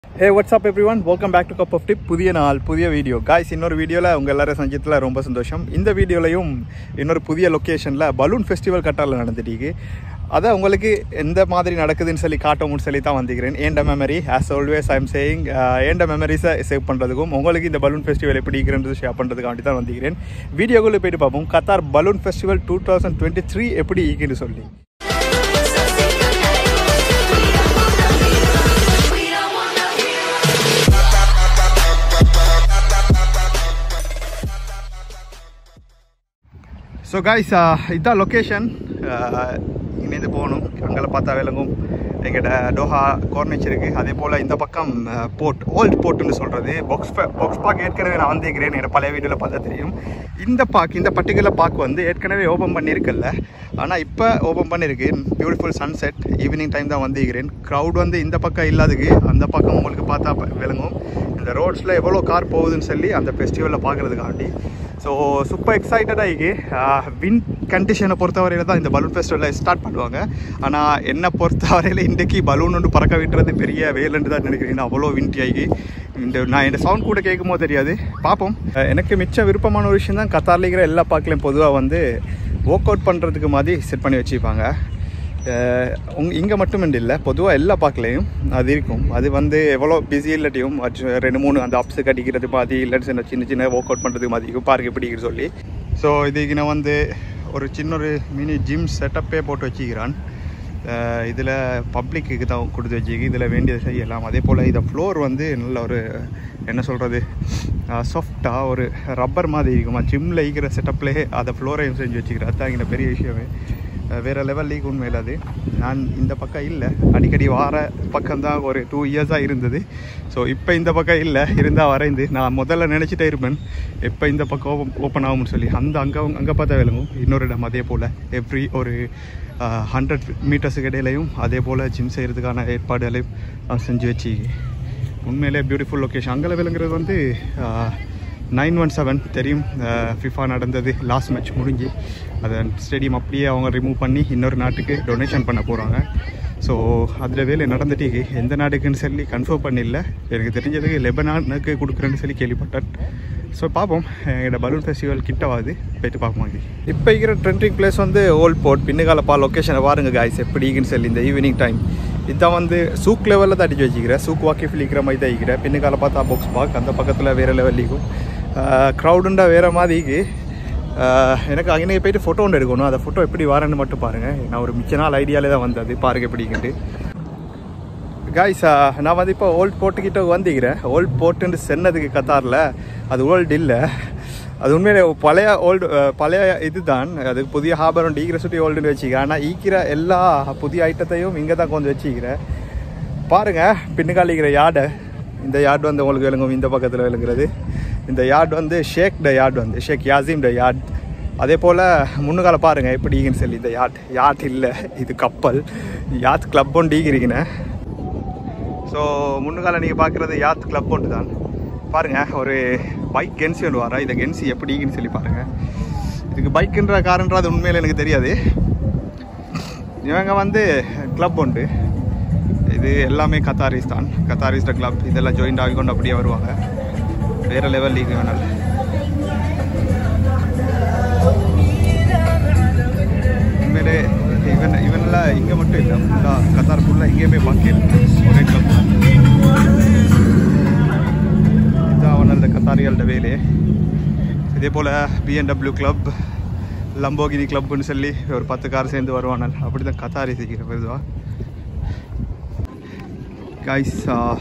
Hey what's up everyone welcome back to cup of dip புதிய நாள் புதிய video guys இன்னொரு வீடியோவில் உங்கள் எல்லாரும் சந்தித்ததில் ரொம்ப சந்தோஷம் இந்த வீடியோலையும் இன்னொரு புதிய லொக்கேஷனில் பலூன் ஃபெஸ்டிவல் கட்டாரில் நடந்துட்டு அதை உங்களுக்கு எந்த மாதிரி நடக்குதுன்னு சொல்லி காட்டணும்னு சொல்லி தான் வந்திருக்கிறேன் and memory as always I am saying and மெமரிஸை சேவ் பண்ணுறதுக்கும் உங்களுக்கு இந்த பலூன் ஃபெஸ்டிவல் எப்படி இருக்கிறது ஷேர் பண்ணுறதுக்காண்டி தான் வந்திருக்கிறேன் வீடியோக்குள்ளே போயிட்டு பார்ப்போம் Qatar balloon festival two thousand twenty three எப்படி இருக்குன்னு சொல்லி ஸோ காய்ஸ் இதான் லொக்கேஷன் இங்கேருந்து போகணும் அங்கே பார்த்தா விளங்கும் எங்கிட்ட டோஹா கார்னேஜ் இருக்குது அதே போல் இந்த பக்கம் போர்ட் ஓல்ட் போர்ட்டுன்னு சொல்கிறது பாக்ஸ் பாக்ஸ் பார்க் ஏற்கனவே நான் வந்திருக்கிறேன் என்னோட பழைய வீடியோவில் பார்த்தா தெரியும் இந்த பார்க் இந்த பர்டிகுலர் பார்க் வந்து ஏற்கனவே ஓப்பன் பண்ணியிருக்கல ஆனால் இப்போ ஓப்பன் பண்ணியிருக்கு பியூட்டிஃபுல் சன்செட் ஈவினிங் டைம் தான் வந்திருக்கிறேன் க்ரௌட் வந்து இந்த பக்கம் இல்லாததுக்கு அந்த பக்கம் உங்களுக்கு பார்த்தா விளங்கும் இந்த ரோட்ஸில் எவ்வளோ கார் போகுதுன்னு சொல்லி அந்த ஃபெஸ்டிவலில் பார்க்குறதுக்காண்டி ஸோ சூப்பர் எக்ஸைட்டடாக இருக்கு வின் கண்டிஷனை பொறுத்தவரையில் தான் இந்த பலூன் ஃபெஸ்டிவலில் ஸ்டார்ட் பண்ணுவாங்க ஆனால் என்னை பொறுத்தவரையில் இன்றைக்கி பலூன் ஒன்று பறக்க விட்டுறது பெரிய வேலைன்னு தான் நினைக்கிறேன் அவ்வளோ விண்டி ஆகி இந்த நான் இந்த சவுண்ட் கூட கேட்கும் போது தெரியாது பார்ப்போம் எனக்கு மிச்ச விருப்பமான ஒரு விஷயம் தான் கத்தாரில் இருக்கிற எல்லா பார்க்கலையும் பொதுவாக வந்து ஒர்க் அவுட் பண்ணுறதுக்கு மாதிரி செட் பண்ணி வச்சுப்பாங்க உங் இங்கே மட்டும் இல்லை பொதுவாக எல்லா பார்க்கலையும் அது இருக்கும் அது வந்து எவ்வளோ பிஸி இல்லாட்டியும் ரெண்டு மூணு அந்த அப்ஸ் கட்டிக்கிறது மாதிரி இல்லைன்னு சின்ன சின்ன சின்ன ஒர்க் அவுட் பண்ணுறதுக்கு மாதிரி இருக்கும் பார்க்க எப்படி சொல்லி ஸோ இதுக்கு நான் வந்து ஒரு சின்ன ஒரு மினி ஜிம் செட்டப்பே போட்டு வச்சுக்கிறான் இதில் பப்ளிக்கு தான் கொடுத்து வச்சுக்கு இதில் வேண்டியது செய்யலாம் அதே போல் இதை ஃப்ளோர் வந்து நல்ல ஒரு என்ன சொல்கிறது சாஃப்டாக ஒரு ரப்பர் மாதிரி இருக்குமா ஜிம்மில் இருக்கிற செட்டப்லேயே அதை ஃப்ளோரையும் செஞ்சு வச்சுக்கிறேன் அதுதான் இங்கே பெரிய விஷயமே வேறு லெவல் லீக் உண்மையில் அது நான் இந்த பக்கம் இல்லை அடிக்கடி வார பக்கம்தான் ஒரு டூ இயர்ஸாக இருந்தது ஸோ இப்போ இந்த பக்கம் இல்லை இருந்தால் வரைந்து நான் முதல்ல நினச்சிட்டே இருப்பேன் எப்போ இந்த பக்கம் ஓப்பன் ஓப்பன் ஆகும்னு சொல்லி அந்த அங்கே அங்கே பார்த்தா விளங்கும் இன்னொரு இடம் அதே போல் எவ்ரி ஒரு ஹண்ட்ரட் மீட்டர்ஸுக்கு இடையிலையும் அதே போல் ஜிம் செய்கிறதுக்கான ஏற்பாடுகளையும் செஞ்சு வச்சு உண்மையிலே பியூட்டிஃபுல் லொக்கேஷன் அங்கே விளங்குறது வந்து நைன் ஒன் செவன் தெரியும் ஃபிஃபா நடந்தது லாஸ்ட் மேட்ச் முடிஞ்சு அதை ஸ்டேடியம் அப்படியே அவங்க ரிமூவ் பண்ணி இன்னொரு நாட்டுக்கு டொனேஷன் பண்ண போகிறாங்க ஸோ அதில் வேலை நடந்துட்டு எந்த நாடுக்குன்னு சொல்லி கன்ஃபார்ம் பண்ணிடல எனக்கு தெரிஞ்சதுக்கு லெபனானுக்கு கொடுக்குறேன்னு சொல்லி கேள்விப்பட்டேன் ஸோ பார்ப்போம் எங்களோட பலூன் ஃபெஸ்டிவல் கிட்டவாது போயிட்டு பார்ப்போம் இப்போ இருக்கிற ட்ரெண்டிங் பிளேஸ் வந்து ஓல்ட் போர்ட் பின்னுகாலப்பா லொக்கேஷனை பாருங்க காய்ஸ் எப்படின்னு சொல்லி இந்த ஈவினிங் டைம் இதான் வந்து சூக் லெவலில் தான் அடிச்சு வச்சுக்கிறேன் சூக் வாக்கி ஃபிலிக்கிற மாதிரி தான் இருக்கிறேன் பின்னுக்கால பார்த்தா பாக்ஸ் பார்க் அந்த பக்கத்தில் வேறு லெவல்லிக்கும் க்ரௌடுண்டா வேறு மாதிரிக்கு எனக்கு அங்கே போயிட்டு ஃபோட்டோ ஒன்று எடுக்கணும் அந்த ஃபோட்டோ எப்படி வரேன்னு மட்டும் பாருங்கள் நான் ஒரு மிச்ச நாள் ஐடியாலே தான் வந்தது பாருங்க எப்படிங்கிட்டு காய்ஸ் நான் வந்து இப்போ ஓல்ட் போர்ட்டுக்கிட்ட வந்துக்கிறேன் ஓல்ட் போர்ட்டுன்னு சென்னதுக்கு கத்தாரில் அது ஓல்டு இல்லை அது உண்மையிலே பழைய ஓல்டு பழைய இது தான் அது புதிய ஹாபர் ஒன்று ஈக்கிற சுற்றி ஓல்டுன்னு வச்சுக்கிறேன் ஆனால் ஈக்கிற எல்லா புதிய ஐட்டத்தையும் இங்கே தான் கொஞ்சம் வச்சுக்கிறேன் பாருங்கள் பின்னுக்காலிக்கிற யார்டை இந்த யார்டு வந்து உங்களுக்கு விளங்கும் இந்த பக்கத்தில் விளங்குறது இந்த யார்டு வந்து ஷேக் ட யார்டு வந்து ஷேக் யாசிம் ட யார்ட் அதே போல் முன்னுக்கால பாருங்கள் எப்படிங்கன்னு சொல்லி இந்த யாட் யாட் இல்லை இது கப்பல் யாத் கிளப் ஒன்று ஈக்கிறீங்கண்ணே ஸோ முன்னுக்கால நீங்கள் பார்க்குறது யாத் கிளப் ஒன்று தான் பாருங்கள் ஒரு பைக் கென்சி ஒன்று வரா இந்த கென்சி எப்படின்னு சொல்லி பாருங்கள் இதுக்கு பைக்குன்ற காரன்றது உண்மையில் எனக்கு தெரியாது இவங்க வந்து கிளப் உண்டு இது எல்லாமே கத்தாரிஸ் தான் கத்தாரிஸ்ட கிளப் இதெல்லாம் ஜாயிண்ட் ஆகி கொண்டு அப்படியே வருவாங்க வேறு லெவல் லீக் வேணால் உண்மையிலே இவன் இவனில் இங்கே மட்டும் இல்லை ஃபுல்லாக கத்தார் ஃபுல்லாக எங்கேயுமே பார்க்கல ஒரே கிளப் இதுதான் அவனோட கத்தாரிகளோட வேலையே இதே போல் பிஎன்டபிள்யூ கிளப் லம்போகினி கிளப்னு சொல்லி ஒரு பத்து கார் சேர்ந்து வருவானல் அப்படி தான் கத்தாரி சீக்கிரம் வருதுவா கைஸ்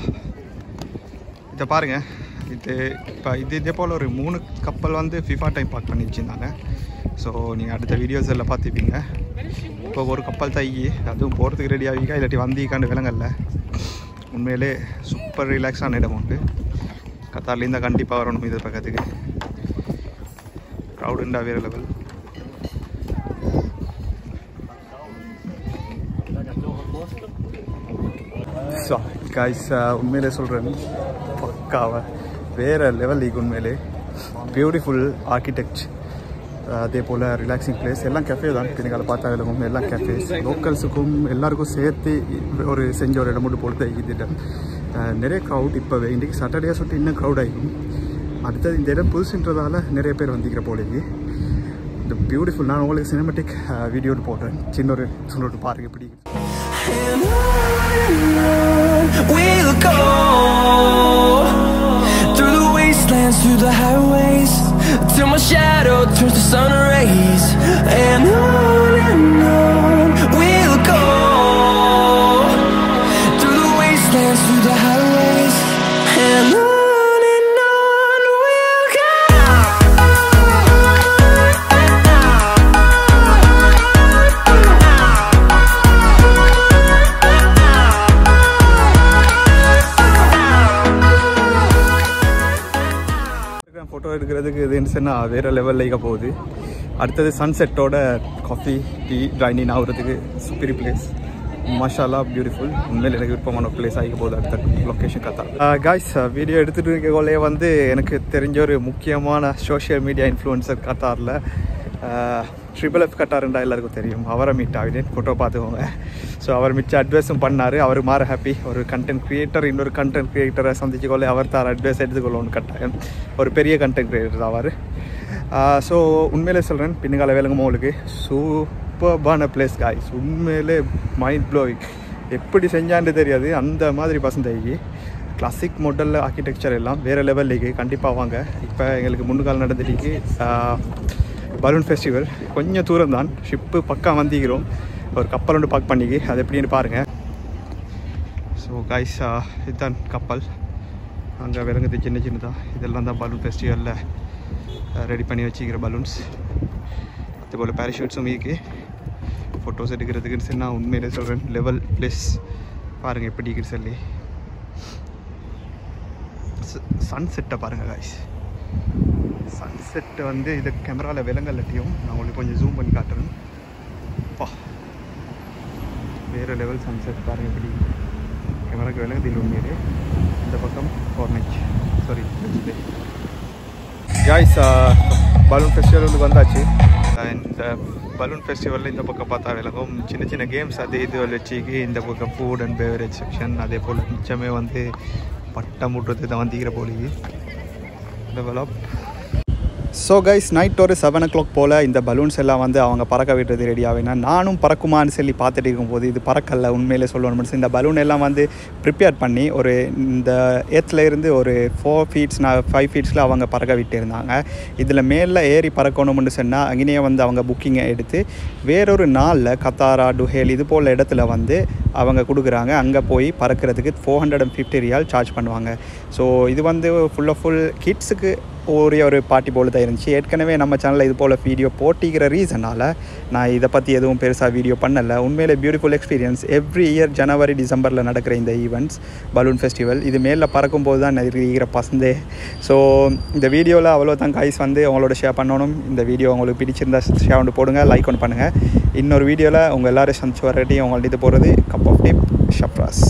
இதை பாருங்கள் இது இப்போ இது இதே போல் ஒரு மூணு கப்பல் வந்து ஃபிஃபா டைம் பார்க் பண்ணி வச்சுருந்தாங்க ஸோ நீங்கள் அடுத்த வீடியோஸ் எல்லாம் பார்த்துப்பீங்க இப்போ ஒரு கப்பல் தையி அதுவும் போகிறதுக்கு ரெடி ஆகிக்கா இல்லாட்டி வந்திக்காண்டு விலங்கல்ல உண்மையிலே சூப்பர் ரிலாக்ஸான இடம் உண்டு கத்தார்லேருந்து கண்டிப்பாக வரணும் இது பக்கத்துக்கு க்ரௌடுண்டா வேறு லெவல் ஸோ காய்ஸ் உண்மையிலே சொல்கிறேன் பக்காவை வேறு லெவல் லீக் உண்மையிலே பியூட்டிஃபுல் ஆர்கிடெக்ட் அதே போல் ரிலாக்ஸிங் பிளேஸ் எல்லாம் கெஃபே தான் பின்னால பார்த்தா விலகும் எல்லாம் கெஃபேஸ் லோக்கல்ஸுக்கும் எல்லாருக்கும் சேர்த்து ஒரு செஞ்ச ஒரு இடம் மட்டும் போட்டு இது அஹ், நிறைய க்ரௌட் இப்போவே இன்றைக்கி சாட்டர்டே சொல்லிட்டு இன்னும் க்ரௌட் ஆகிடும் அடுத்தது இந்த இடம் புதுசுன்றதால நிறைய பேர் வந்திக்கிற போலேயே இந்த பியூட்டிஃபுல் நான் உங்களுக்கு சினிமேட்டிக் வீடியோ போடுறேன் சின்ன ஒரு சொல்லிட்டு பாருங்க எப்படி And on we'll go through the wastelands, through the highways, till my shadow turns to sun rays. And on and on we'll go through the wastelands, through the highways, and on and on we'll photo எடுக்கிறதுக்கு இதுன்னு சொன்னால் வேறு லெவலில் போகுது அடுத்தது சன்செட்டோட coffee tea dining ஆகுறதுக்கு சுப்பீரி place மஷாலா beautiful உண்மையில் எனக்கு விருப்பமான பிளேஸ் ஆகிக்க போகுது அடுத்த லொக்கேஷன் கத்தா காய்ஸ் வீடியோ எடுத்துகிட்டு இருக்கோலே வந்து எனக்கு தெரிஞ்ச ஒரு முக்கியமான சோஷியல் மீடியா இன்ஃப்ளூயன்சர் கத்தாரில் ட்ரிபிள் எஃப் கட்டாருண்டா எல்லாருக்கும் தெரியும் அவரை மீட் ஆகிட்டேன் ஃபோட்டோ பார்த்துக்கோங்க ஸோ அவர் மிச்ச அட்வைஸும் பண்ணார் அவர் மாற ஹாப்பி ஒரு கண்டென்ட் கிரியேட்டர் இன்னொரு கண்டென்ட் கிரியேட்டரை சந்திச்சுக்கொள்ள அவர் தார அட்வைஸ் எடுத்துக்கொள்ளணும்னு கட்டாயம் ஒரு பெரிய கண்டென்ட் கிரியேட்டர் அவர் ஸோ உண்மையிலே சொல்கிறேன் பின்னுகால வேலைங்க உங்களுக்கு சூப்பர்பான பிளேஸ் காய்ஸ் உண்மையிலே மைண்ட் ப்ளோயிங் எப்படி செஞ்சான்னு தெரியாது அந்த மாதிரி பசந்தைக்கு கிளாசிக் மாடலில் ஆர்கிடெக்சர் எல்லாம் வேறு லெவல்லேக்கு கண்டிப்பாக வாங்க இப்போ எங்களுக்கு முன்னுக்கால் நடந்துட்டு பலூன் ஃபெஸ்டிவல் கொஞ்சம் தூரம் தான் ஷிப்பு பக்கம் வந்திக்கிறோம் ஒரு கப்பல் ஒன்று பார்க் பண்ணிக்கி அது எப்படின்னு பாருங்கள் ஸோ கைஸ் இதுதான் கப்பல் அங்கே விலங்குது சின்ன சின்னதாக இதெல்லாம் தான் பலூன் ஃபெஸ்டிவலில் ரெடி பண்ணி வச்சுக்கிற பலூன்ஸ் அதுபோல் பேராஷூட்ஸும் இருக்குது ஃபோட்டோஸ் எடுக்கிறதுக்குன்னு சொல்லி நான் உண்மையிலே சொல்கிறேன் லெவல் ப்ளஸ் பாருங்கள் எப்படி இருக்குன்னு சொல்லி சன் செட்டை பாருங்கள் காய்ஸ் சன்செட் வந்து இது கேமராவில் விலங்கல்லட்டியும் நான் உங்களுக்கு கொஞ்சம் ஜூம் பண்ணி காட்டுறேன் பா வேறு லெவல் சன்செட் பாருங்க எப்படி கேமராக்கு விலங்குதில் உண்மையிலே இந்த பக்கம் கோர்னேஜ் சாரி காய்ஸ் பலூன் ஃபெஸ்டிவலுக்கு வந்தாச்சு அஹ் இந்த பலூன் ஃபெஸ்டிவலில் இந்த பக்கம் பார்த்தா விளங்கும் சின்ன சின்ன கேம்ஸ் அது இது வச்சுக்கு இந்த பக்கம் ஃபுட் அண்ட் பேவரேஜ் செக்ஷன் அதே போல் மிச்சமே வந்து பட்டம் விட்றது தான் வந்திக்கிற போலிக்கு டெவலப் ஸோ கைஸ் நைட் ஒரு செவன் ஓ கிளாக் போல் இந்த பலூன்ஸ் எல்லாம் வந்து அவங்க பறக்க விடுறது ரெடி ஆகினா நானும் பறக்குமான்னு சொல்லி பார்த்துட்டு இருக்கும்போது இது பறக்கல உண்மையிலே சொல்லணும் இந்த பலூன் எல்லாம் வந்து ப்ரிப்பேர் பண்ணி ஒரு இந்த ஏத்தில் இருந்து ஒரு ஃபோர் ஃபீட்ஸ் நான் ஃபைவ் ஃபீட்ஸில் அவங்க பறக்க விட்டு இருந்தாங்க இதில் மேலே ஏறி பறக்கணும்னு சொன்னால் அங்கேயே வந்து அவங்க புக்கிங்கை எடுத்து வேறொரு நாளில் கத்தாரா டுஹேல் இது போல் இடத்துல வந்து அவங்க கொடுக்குறாங்க அங்கே போய் பறக்கிறதுக்கு four hundred and fifty riyal charge பண்ணுவாங்க ஸோ இது வந்து ஃபுல் ஆஃப் ஃபுல் கிட்ஸுக்கு ஒரே ஒரு பார்ட்டி போல் தான் இருந்துச்சு ஏற்கனவே நம்ம சேனலில் இது போல் வீடியோ போட்டிக்கிற ரீசனால் நான் இதை பற்றி எதுவும் பெருசாக வீடியோ பண்ணலை உண்மையிலே beautiful experience every year January டிசம்பரில் நடக்கிற இந்த ஈவெண்ட்ஸ் பலூன் ஃபெஸ்டிவல் இது மேலே பறக்கும்போது தான் இருக்கிற பசந்தே ஸோ இந்த வீடியோவில் அவ்வளோ தான் கைஸ் வந்து அவங்களோட ஷேர் பண்ணணும் இந்த வீடியோ உங்களுக்கு பிடிச்சிருந்தா ஷேர் ஒன்று போடுங்க லைக் ஒன்று பண்ணுங்கள் இன்னொரு வீடியோவில் உங்கள் எல்லோரும் சந்திச்சு வரட்டி உங்கள்ட்ட இது போகிறது கப் ஆஃப் டிப் ஷப்ராஸ்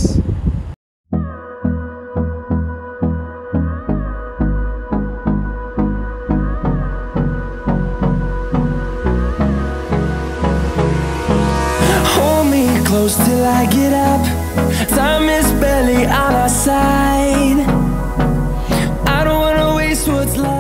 Hold me close till I get up. Time is barely on our side. I don't wanna waste what's left.